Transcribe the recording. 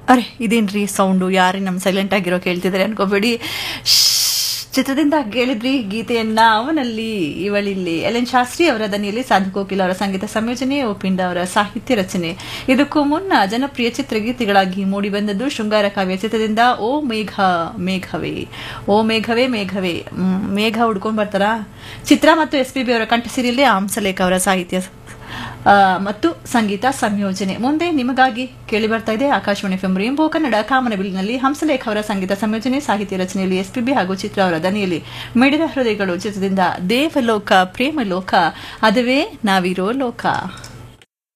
ಅರೆ ಇದೇನ್ರಿ ಸೌಂಡು ಯಾರೇ ನಮ್ಮ ಸೈಲೆಂಟ್ ಆಗಿರೋ ಕೇಳ್ತಿದ್ದಾರೆ ಅನ್ಕೋಬೇಡಿ ಶ್ಶ್, ಚಿತ್ರದಿಂದ ಕೇಳಿದ್ರಿ ಗೀತೆಯನ್ನ ಅವನಲ್ಲಿ ಇವಳಿಲ್ಲಿ ಎಲ್ ಎನ್ ಶಾಸ್ತ್ರಿ ಅವರ ದನಿಯಲ್ಲಿ ಸಾಧು ಕೋಕಿಲ ಅವರ ಸಂಗೀತ ಸಂಯೋಜನೆ ಓಪಿಂಡ ಅವರ ಸಾಹಿತ್ಯ ರಚನೆ ಇದಕ್ಕೂ ಮುನ್ನ ಜನಪ್ರಿಯ ಚಿತ್ರಗೀತೆಗಳಾಗಿ ಮೂಡಿಬಂದದ್ದು ಶೃಂಗಾರ ಕಾವ್ಯ ಚಿತ್ರದಿಂದ ಓ ಮೇಘ ಮೇಘವೇ ಓ ಮೇಘವೇ ಮೇಘವೇ ಮ್, ಮೇಘ ಹುಡ್ಕೊಂಡ್ ಬರ್ತಾರಾ ಚಿತ್ರ ಮತ್ತು ಎಸ್ ಪಿ ಬಿ ಅವರ ಕಂಠಸಿರಿಯಲ್ಲಿ ಆಂಸಲೇಖ ಅವರ ಸಾಹಿತ್ಯ ಆ, ಮತ್ತು ಸಂಗೀತ ಸಂಯೋಜನೆ ಮುಂದೆ ನಿಮಗಾಗಿ ಕೇಳಿ ಬರ್ತಾ ಇದೆ ಆಕಾಶವಾಣಿ ಎಫ್ಎಂ ರೇಂಬೋ ಕನ್ನಡ ಕಾಮನಬಿಲ್ಲಿನಲ್ಲಿ ಹಂಸಲೇಖ ಅವರ ಸಂಗೀತ ಸಂಯೋಜನೆ ಸಾಹಿತ್ಯ ರಚನೆಯಲ್ಲಿ ಎಸ್ಪಿಬಿ ಹಾಗೂ ಚಿತ್ರ ಅವರ ದನಿಯಲ್ಲಿ ಮಿಡಿದ ಹೃದಯಗಳು ಚಿತ್ರದಿಂದ ದೇವಲೋಕ ಪ್ರೇಮ ಲೋಕ ಅದುವೇ ನಾವಿರೋ ಲೋಕ